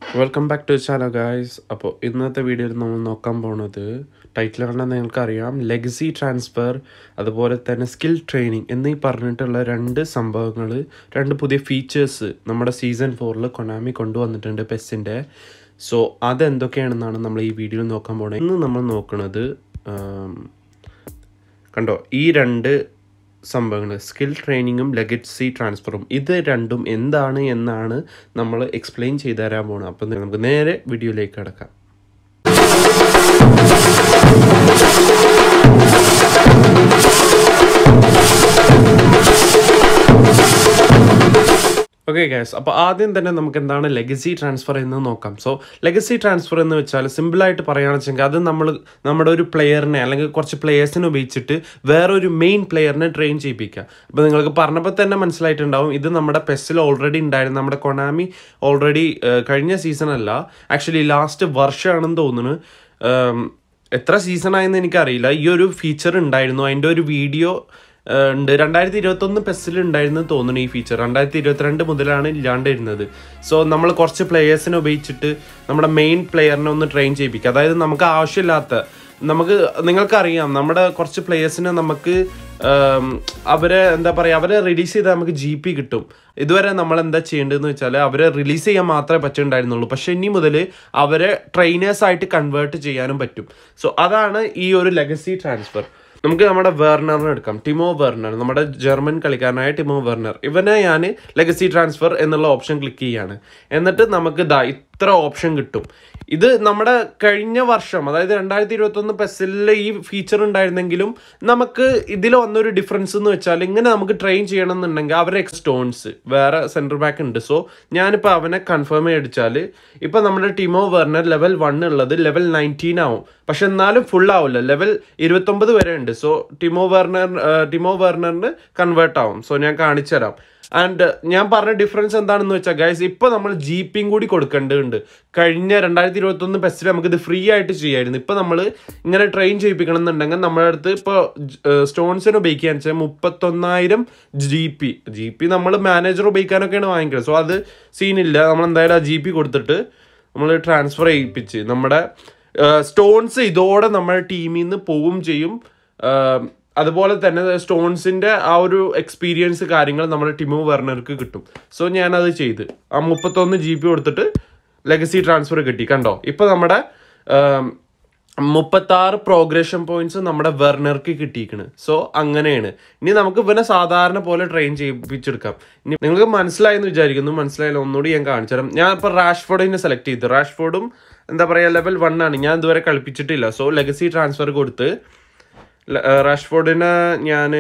welcome back to channel guys അപ്പോൾ ഇന്നത്തെ വീഡിയോയിൽ നമ്മൾ നോക്കാൻ പോണത് ടൈറ്റിൽ കണ്ടാൽ നിങ്ങൾക്കറിയാം ലെഗസി ട്രാൻസ്ഫർ അതുപോലെ തന്നെ സ്കിൽ ട്രെയിനിങ് എന്നീ പറഞ്ഞിട്ടുള്ള രണ്ട് സംഭവങ്ങൾ രണ്ട് പുതിയ ഫീച്ചേഴ്സ് നമ്മുടെ സീസൺ ഫോറിൽ കൊനാമി കൊണ്ടുവന്നിട്ടുണ്ട് പെസ്സിൻ്റെ സോ അതെന്തൊക്കെയാണെന്നാണ് നമ്മൾ ഈ വീഡിയോയിൽ നോക്കാൻ പോണത് ഇന്ന് നമ്മൾ നോക്കുന്നത് ആം, കണ്ടോ ഈ രണ്ട് സംഭവങ്ങൾ സ്കിൽ ട്രെയിനിങ്ങും ലെഗസി ട്രാൻസ്ഫറും ഇത് രണ്ടും എന്താണ് എന്നാണ് നമ്മൾ എക്സ്പ്ലെയിൻ ചെയ്തു തരാൻ പോകുന്നത് അപ്പം നമുക്ക് നേരെ വീഡിയോയിലേക്ക് കിടക്കാം ഓക്കെ ഗ്യാസ് അപ്പോൾ ആദ്യം തന്നെ നമുക്ക് എന്താണ് ലെഗസി ട്രാൻസ്ഫർ എന്ന് നോക്കാം സോ ലെഗസി ട്രാൻസ്ഫർ എന്ന് വെച്ചാൽ സിമ്പിളായിട്ട് പറയുകയാണെന്ന് വെച്ചെങ്കിൽ അത് നമ്മൾ നമ്മുടെ ഒരു പ്ലെയറിനെ അല്ലെങ്കിൽ കുറച്ച് പ്ലെയേഴ്സിനെ ഉപയോഗിച്ചിട്ട് വേറൊരു മെയിൻ പ്ലെയറിനെ ട്രെയിൻ ചെയ്യിപ്പിക്കുക അപ്പോൾ നിങ്ങൾക്ക് പറഞ്ഞപ്പോൾ തന്നെ മനസ്സിലായിട്ടുണ്ടാവും ഇത് നമ്മുടെ പെസ്സിൽ ഓൾറെഡി ഉണ്ടായിരുന്നു നമ്മുടെ കൊണാമി ഓൾറെഡി കഴിഞ്ഞ സീസൺ അല്ല ആക്ച്വലി ലാസ്റ്റ് വർഷമാണെന്ന് തോന്നുന്നു ഉം, എത്ര സീസൺ ആയെന്ന് എനിക്കറിയില്ല ഈ ഒരു ഫീച്ചർ ഉണ്ടായിരുന്നു അതിൻ്റെ ഒരു വീഡിയോ ഏഹ് ഉണ്ട് രണ്ടായിരത്തി ഇരുപത്തൊന്ന് പെസ്സിൽ ഉണ്ടായിരുന്നു തോന്നുന്നു ഈ ഫീച്ചർ രണ്ടായിരത്തി ഇരുപത്തിരണ്ട് മുതലാണ് ഇല്ലാണ്ടിരുന്നത് സോ നമ്മൾ കുറച്ച് പ്ലെയേഴ്സിനെ ഉപയോഗിച്ചിട്ട് നമ്മുടെ മെയിൻ പ്ലെയറിനെ ഒന്ന് ട്രെയിൻ ചെയ്യിപ്പിക്കുക അതായത് നമുക്ക് ആവശ്യമില്ലാത്ത നമുക്ക് നിങ്ങൾക്കറിയാം നമ്മുടെ കുറച്ച് പ്ലെയേഴ്സിനെ നമുക്ക് ഏം, അവരെ എന്താ പറയുക അവരെ റിലീസ് ചെയ്താൽ നമുക്ക് ജി പി കിട്ടും ഇതുവരെ നമ്മൾ എന്താ ചെയ്യേണ്ടതെന്ന് വെച്ചാൽ അവരെ റിലീസ് ചെയ്യാൻ മാത്രമേ പറ്റുണ്ടായിരുന്നുള്ളൂ പക്ഷെ ഇനി മുതൽ അവരെ ട്രെയിനേഴ്സ് ആയിട്ട് കൺവേർട്ട് ചെയ്യാനും പറ്റും സോ അതാണ് ഈ ഒരു ലെഗസി ട്രാൻസ്ഫർ നമുക്ക് നമ്മുടെ വെർണറിനെ എടുക്കാം ടിമോ വെർണർ നമ്മുടെ ജർമ്മൻ കളിക്കാരനായ ടിമോ വെർണർ ഇവനെ ഞാൻ ലെഗസി ട്രാൻസ്ഫർ എന്നുള്ള ഓപ്ഷൻ ക്ലിക്ക് ചെയ്യാണ് എന്നിട്ട് നമുക്ക് ദാ ഇത്ര ഓപ്ഷൻ കിട്ടും ഇത് നമ്മുടെ കഴിഞ്ഞ വർഷം അതായത് രണ്ടായിരത്തി ഇരുപത്തൊന്ന് പെസിലെ ഈ ഫീച്ചർ ഉണ്ടായിരുന്നെങ്കിലും നമുക്ക് ഇതിൽ വന്നൊരു ഡിഫറൻസ് എന്ന് വെച്ചാൽ ഇങ്ങനെ നമുക്ക് ട്രെയിൻ ചെയ്യണം എന്നുണ്ടെങ്കിൽ അവരെ സ്റ്റോൺസ് വേറെ സെൻറ്റർ ബാക്ക് ഉണ്ട് സോ ഞാനിപ്പോൾ അവനെ കൺഫേം അടിച്ചാൽ ഇപ്പം നമ്മുടെ ടിമോ വെർണർ ലെവൽ വൺ ഉള്ളത് ലെവൽ നയൻറ്റീൻ ആവും പക്ഷെ എന്നാലും ഫുൾ ആവില്ല ലെവൽ ഇരുപത്തൊമ്പത് വരെ ഉണ്ട് സോ ടിമോ വെർണർ ടിമോ വെർണറിന് കൺവേർട്ട് ആവും സോ ഞാൻ കാണിച്ചു തരാം ആൻഡ് ഞാൻ പറഞ്ഞ ഡിഫറൻസ് എന്താണെന്ന് വെച്ചാൽ ഗൈസ് ഇപ്പോൾ നമ്മൾ ജീപ്പിയും കൂടി കൊടുക്കേണ്ടതുണ്ട് കഴിഞ്ഞ രണ്ടായിരത്തി ഇരുപത്തൊന്ന് ബെസ്റ്റിൽ നമുക്ക് ഇത് ഫ്രീ ആയിട്ട് ചെയ്യായിരുന്നു ഇപ്പോൾ നമ്മൾ ഇങ്ങനെ ട്രെയിൻ ചെയ്യിപ്പിക്കണം എന്നുണ്ടെങ്കിൽ നമ്മുടെ അടുത്ത് ഇപ്പോൾ സ്റ്റോൺസിന് ഉപയോഗിക്കാൻ വെച്ചാൽ മുപ്പത്തൊന്നായിരം ജി പി ജി പി നമ്മൾ മാനേജർ ഉപയോഗിക്കാനൊക്കെയാണ് വാങ്ങിക്കുന്നത് സോ അത് സീനില്ല നമ്മൾ എന്തായാലും ആ ജി പി കൊടുത്തിട്ട് നമ്മൾ ട്രാൻസ്ഫർ ചെയ്യിപ്പിച്ച് നമ്മുടെ സ്റ്റോൺസ് ഇതോടെ നമ്മുടെ ടീമിൽ നിന്ന് പോവും ചെയ്യും ആഹ് അതുപോലെ തന്നെ സ്റ്റോൺസിന്റെ ആ ഒരു എക്സ്പീരിയൻസ് കാര്യങ്ങൾ നമ്മുടെ ടിമോ വെർണർക്ക് കിട്ടും സോ ഞാനത് ചെയ്ത് ആ മുപ്പത്തൊന്ന് ജി ബി കൊടുത്തിട്ട് ലെഗസി ട്രാൻസ്ഫർ കിട്ടി കണ്ടോ ഇപ്പൊ നമ്മുടെ മുപ്പത്താറ് പ്രോഗ്രഷൻ പോയിന്റ്സ് നമ്മുടെ വെർണർക്ക് കിട്ടിയിരിക്കണ് സോ അങ്ങനെയാണ് ഇനി നമുക്ക് ഇവനെ സാധാരണ പോലെ ട്രെയിൻ ചെയ്യിപ്പിച്ചെടുക്കാം ഇനി നിങ്ങൾക്ക് മനസ്സിലായെന്ന് വിചാരിക്കുന്നു മനസ്സിലായാലും ഒന്നുകൂടി ഞാൻ കാണിച്ചു തരാം ഞാൻ ഇപ്പോൾ റാഷ്ഫോർഡിനെ സെലക്ട് ചെയ്തു റാഷ്ഫോർഡും എന്താ പറയുക ലെവൽ വൺ ആണ് ഞാൻ ഇതുവരെ കളിപ്പിച്ചിട്ടില്ല സോ ലെഗസി ട്രാൻസ്ഫർ കൊടുത്ത് ല- ഏഹ് റാഷ്ഫോർഡിനെ ഞാൻ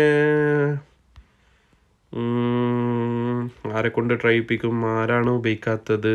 ആരെ കൊണ്ട് ട്രൈ ചെയ്യിപ്പിക്കും ആരാണ് ഉപയോഗിക്കാത്തത്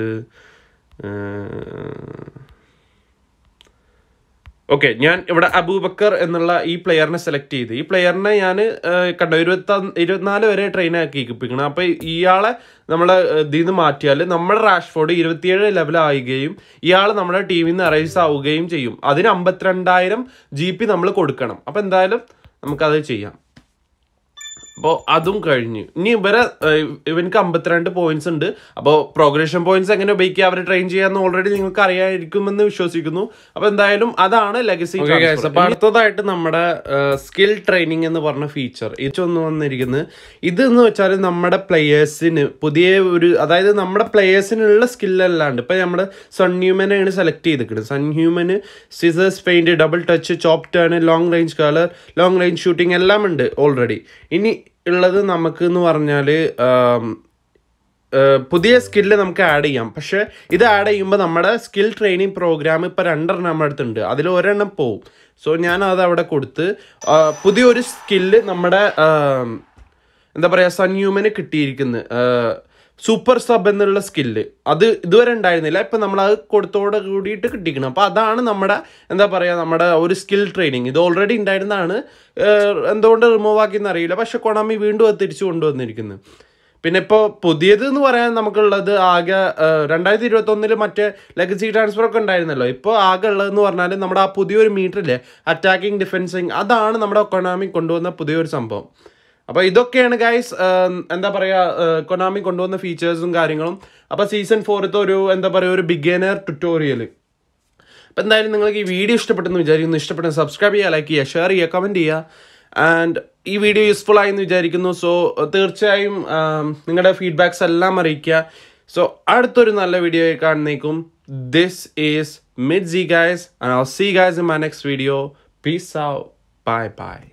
ഓക്കെ ഞാൻ ഇവിടെ അബൂബക്കർ എന്നുള്ള ഈ പ്ലെയറിനെ സെലക്ട് ചെയ്ത് ഈ പ്ലെയറിനെ ഞാൻ കണ്ടോ ഇരുപത്തി ഇരുപത്തിനാല് വരെ ട്രെയിൻ ആക്കി ഏൽപ്പിക്കണം അപ്പോൾ ഇയാളെ നമ്മളെ ഇതിൽ നിന്ന് മാറ്റിയാൽ നമ്മുടെ റാഷ്ഫോർഡ് ഇരുപത്തിയേഴ് ലെവലാവുകയും ഇയാൾ നമ്മുടെ ടീമിൽ നിന്ന് അറൈസ് ആവുകയും ചെയ്യും അതിന് അമ്പത്തിരണ്ടായിരം ജി പി നമ്മൾ കൊടുക്കണം അപ്പോൾ എന്തായാലും നമുക്കത് ചെയ്യാം അപ്പോൾ അതും കഴിഞ്ഞു ഇനി ഇവരെ ഏഹ്, ഇവനക്ക് അമ്പത്തിരണ്ട് പോയിന്റ്സ് ഉണ്ട് അപ്പോൾ പ്രോഗ്രഷൻ പോയിന്റ്സ് എങ്ങനെ ഉപയോഗിക്കുക അവരെ ട്രെയിൻ ചെയ്യാന്ന് ഓൾറെഡി നിങ്ങൾക്ക് അറിയാമായിരിക്കുമെന്ന് വിശ്വസിക്കുന്നു അപ്പോൾ എന്തായാലും അതാണ് ലെഗസി അപ്പോൾ അടുത്തതായിട്ട് നമ്മുടെ സ്കിൽ ട്രെയിനിങ് എന്ന് പറഞ്ഞ ഫീച്ചർ ഇതൊന്ന് വന്നിരിക്കുന്നത് ഇത് എന്ന് വെച്ചാൽ നമ്മുടെ പ്ലെയേഴ്സിന് പുതിയ ഒരു അതായത് നമ്മുടെ പ്ലെയേഴ്സിനുള്ള സ്കില്ലല്ലാണ്ട് ഇപ്പം നമ്മുടെ സൺ ഹ്യൂമനെയാണ് സെലക്ട് ചെയ്തിരിക്കുന്നത് സൺ ഹ്യൂമന് scissors feint double touch chop turn long range curler long range shooting എല്ലാം ഉണ്ട് ഓൾറെഡി ഇനി ഉള്ളത് നമുക്ക് എന്ന് പറഞ്ഞാൽ പുതിയ സ്കില്ല് നമുക്ക് ആഡ് ചെയ്യാം പക്ഷെ ഇത് ആഡ് ചെയ്യുമ്പോൾ നമ്മുടെ സ്കിൽ ട്രെയിനിങ് പ്രോഗ്രാം ഇപ്പോൾ രണ്ടെണ്ണം നമ്മുടെ അടുത്തുണ്ട് അതിൽ ഒരെണ്ണം പോവും സോ ഞാൻ അത് അവിടെ കൊടുത്ത് ആ, പുതിയൊരു സ്കില്ല് നമ്മുടെ ആം, എന്താ പറയുക സൺഹ്യൂമന് കിട്ടിയിരിക്കുന്നു സൂപ്പർ സബ് എന്നുള്ള സ്കില്ല് അത് ഇതുവരെ ഉണ്ടായിരുന്നില്ല ഇപ്പം നമ്മൾ അത് കൊടുത്തോടെ കൂടിയിട്ട് കിട്ടിക്കണം അപ്പോൾ അതാണ് നമ്മുടെ എന്താ പറയുക നമ്മുടെ ഒരു സ്കിൽ ട്രെയിനിങ് ഇത് ഓൾറെഡി ഉണ്ടായിരുന്നതാണ് ഏഹ്, എന്തുകൊണ്ട് റിമൂവ് ആക്കിയെന്ന് അറിയില്ല പക്ഷെ കൊണാമി വീണ്ടും അത് തിരിച്ചു കൊണ്ടുവന്നിരിക്കുന്നു പിന്നെ ഇപ്പോൾ പുതിയത് എന്ന് പറയാൻ നമുക്കുള്ളത് ആകെ ഏഹ്, രണ്ടായിരത്തി ഇരുപത്തൊന്നില് മറ്റേ ലെഗസി ട്രാൻസ്ഫർ ഒക്കെ ഉണ്ടായിരുന്നല്ലോ ഇപ്പോൾ ആകെ ഉള്ളതെന്ന് പറഞ്ഞാൽ നമ്മുടെ ആ പുതിയൊരു മീറ്ററില്ലേ അറ്റാക്കിംഗ് ഡിഫെൻസിങ് അതാണ് നമ്മുടെ എക്കോണമി കൊണ്ടുവന്ന പുതിയൊരു സംഭവം അപ്പോൾ ഇതൊക്കെയാണ് ഗൈസ് എന്താ പറയുക കൊനാമി കൊണ്ടുവന്ന ഫീച്ചേഴ്സും കാര്യങ്ങളും അപ്പോൾ സീസൺ ഫോർത്ത് ഒരു എന്താ പറയുക ഒരു ബിഗിനർ ട്യൂട്ടോറിയൽ അപ്പോൾ എന്തായാലും നിങ്ങൾക്ക് ഈ വീഡിയോ ഇഷ്ടപ്പെട്ടെന്ന് വിചാരിക്കുന്നു ഇഷ്ടപ്പെട്ട സബ്സ്ക്രൈബ് ചെയ്യുക ലൈക്ക് ചെയ്യുക ഷെയർ ചെയ്യുക കമൻറ്റ് ചെയ്യുക ആൻഡ് ഈ വീഡിയോ യൂസ്ഫുൾ ആയി എന്ന് വിചാരിക്കുന്നു സോ തീർച്ചയായും നിങ്ങളുടെ ഫീഡ്ബാക്സ് എല്ലാം അറിയിക്കുക സോ അടുത്തൊരു നല്ല വീഡിയോ കാണുന്നേക്കും this is mid C guys and I see guys in my next video peace out bye by